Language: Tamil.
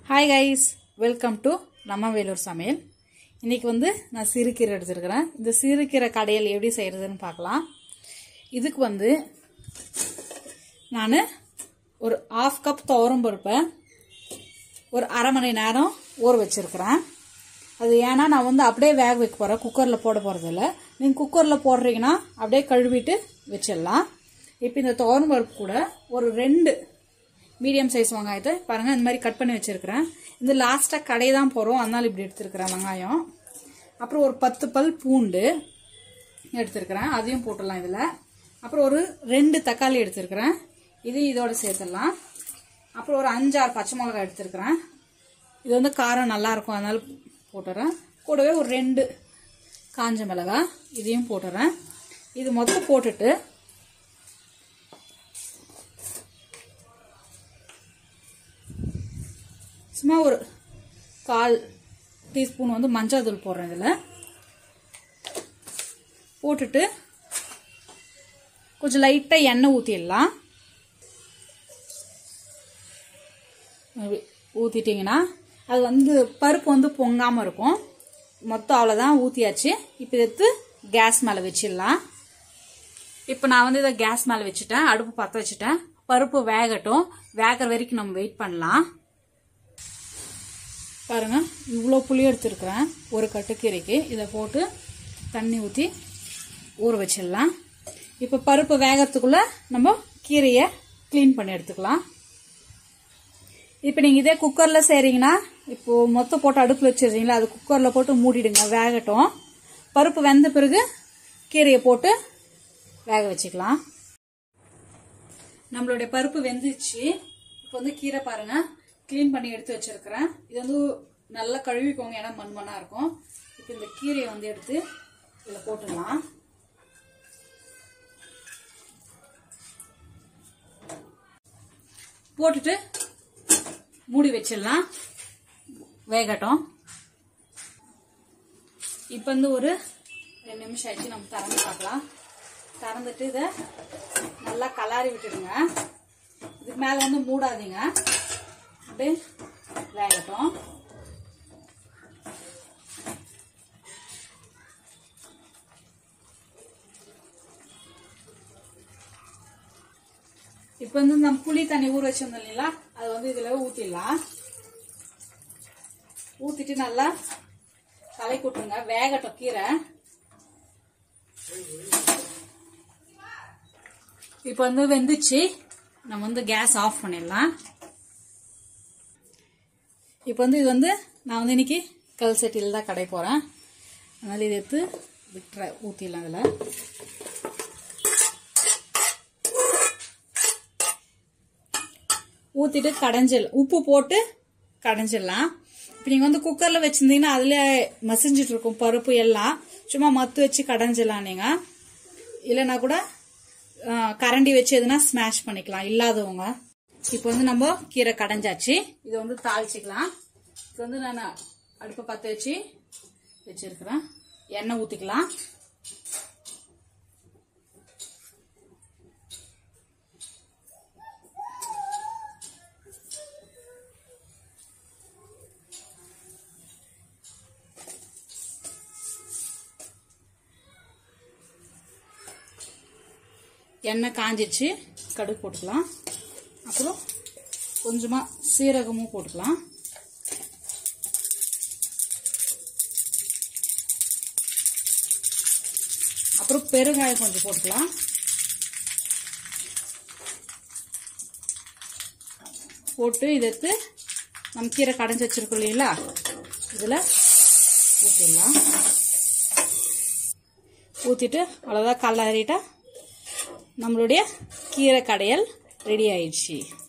ஹாய் கைஸ் வெல்கம் டு நம்ம வேலூர் சமையல் இன்னைக்கு வந்து நான் சிறுகீரை எடுத்துருக்கிறேன் இந்த சிறுகீரை கடையல் எப்படி செய்கிறதுன்னு பார்க்கலாம் இதுக்கு வந்து நான் ஒரு ஆஃப் கப் துவரம் பருப்பை ஒரு அரை மணி நேரம் ஊற வச்சிருக்கிறேன் அது ஏன்னா நான் வந்து அப்படியே வேக வைக்க போகிறேன் குக்கரில் போட போகிறதில்ல நீங்கள் குக்கரில் போடுறீங்கன்னா அப்படியே கழுவிட்டு வச்சிடலாம் இப்போ இந்த துவரம் பருப்பு கூட ஒரு ரெண்டு மீடியம் சைஸ் வெங்காயத்தை பாருங்கள் இந்த மாதிரி கட் பண்ணி வச்சுருக்கிறேன் இந்த லாஸ்ட்டாக கடை தான் போகிறோம் அதனால் இப்படி எடுத்துருக்கிறேன் வெங்காயம் அப்புறம் ஒரு பத்து பல் பூண்டு எடுத்துருக்கிறேன் அதையும் போட்டுடலாம் இதில் அப்புறம் ஒரு ரெண்டு தக்காளி எடுத்துருக்கிறேன் இது இதோட சேர்த்துடலாம் அப்புறம் ஒரு அஞ்சாறு பச்சை மிளகாய் எடுத்துருக்கிறேன் இது வந்து காரம் நல்லா இருக்கும் அதனால போட்டுறேன் கூடவே ஒரு ரெண்டு காஞ்ச மிளகாய் இதையும் போட்டுறேன் இது மொத்தம் போட்டுட்டு சும்மா ஒரு கால் டீஸ்பூன் வந்து மஞ்சள் தூள் போடுறேன் இதில் போட்டுட்டு கொஞ்சம் லைட்டாக எண்ணெய் ஊற்றிடலாம் ஊற்றிட்டிங்கன்னா அது வந்து பருப்பு வந்து பொங்காமல் இருக்கும் மொத்தம் அவ்வளோதான் ஊற்றியாச்சு இப்போ எடுத்து கேஸ் மேலே வச்சிடலாம் இப்போ நான் வந்து இதை கேஸ் மேலே வச்சுட்டேன் அடுப்பு பற்ற வச்சுட்டேன் பருப்பு வேகட்டும் வேகிற வரைக்கும் நம்ம வெயிட் பண்ணலாம் பாருங்க இவ்வளோ புளி எடுத்துருக்குறேன் ஒரு கட்டுக்கீரைக்கு இதை போட்டு தண்ணி ஊற்றி ஊற வச்சிடலாம் இப்போ பருப்பு வேகிறதுக்குள்ளே நம்ம கீரையை க்ளீன் பண்ணி எடுத்துக்கலாம் இப்போ நீங்கள் இதே குக்கரில் செய்கிறீங்கன்னா இப்போது மொத்தம் போட்டு அடுப்பில் வச்சிருக்கீங்களா அது குக்கரில் போட்டு மூடிடுங்க வேகட்டும் பருப்பு வெந்த பிறகு கீரையை போட்டு வேக வச்சுக்கலாம் நம்மளுடைய பருப்பு வெந்துச்சு இப்போ வந்து கீரை பாருங்க க்ளீன் பண்ணி எடுத்து வச்சிருக்கிறேன் இது வந்து நல்லா கழுவிக்கோங்க ஏன்னா மண் மண்ணாக இருக்கும் இப்போ இந்த கீரையை வந்து எடுத்து இதில் போட்டுடலாம் போட்டுட்டு மூடி வச்சிடலாம் வேகட்டும் இப்போ வந்து ஒரு ரெண்டு நிமிஷம் ஆயிடுச்சு நம்ம திறந்து பார்க்கலாம் திறந்துட்டு இதை நல்லா கலாரி விட்டுடுங்க இதுக்கு மேலே வந்து மூடாதீங்க அப்படியே வேகட்டும் இப்போ வந்து நம்ம புளி தண்ணி ஊற வச்சிருந்தோம் இல்லைங்களா அது வந்து இதில் ஊற்றிடலாம் ஊற்றிட்டு நல்லா தலை கூட்டுருங்க வேகட்டும் கீரை இப்போ வந்து வெந்துச்சு நம்ம வந்து கேஸ் ஆஃப் பண்ணிடலாம் இப்போ வந்து இது வந்து நான் வந்து இன்னைக்கு கல் சட்டியில் தான் கடை போகிறேன் அதனால் இதை எடுத்து விட்டுற ஊற்றிடலாம் அதில் ஊற்றிட்டு கடைஞ்சிடலாம் உப்பு போட்டு கடைஞ்சிடலாம் இப்போ நீங்கள் வந்து குக்கரில் வச்சுருந்தீங்கன்னா அதில் மசிஞ்சிட்டு இருக்கும் பருப்பு எல்லாம் சும்மா மத்து வச்சு கடைஞ்சிடலாம் நீங்கள் இல்லைன்னா கூட கரண்டி வச்சு எதுனா ஸ்மாஷ் பண்ணிக்கலாம் இல்லாதவங்க இப்போ வந்து நம்ம கீரை கடைஞ்சாச்சு இதை வந்து தாளிச்சிக்கலாம் இப்போ வந்து நான் அடுப்பை பற்ற வச்சு வச்சிருக்கிறேன் எண்ணெய் ஊற்றிக்கலாம் எண்ணெய் காஞ்சிச்சு கடுகு போட்டுக்கலாம் அப்புறம் கொஞ்சமாக சீரகமும் போட்டுக்கலாம் அப்புறம் பெருங்காயம் கொஞ்சம் போட்டுக்கலாம் போட்டு இதை எடுத்து நம்ம கீரை கடைஞ்சி வச்சிருக்கோம் இல்லைங்களா இதில் ஊற்றிடலாம் ஊற்றிட்டு அவ்வளோதான் கல்லாரிட்டா நம்மளுடைய கீரை கடையல் ரெடி ஆயிடுச்சு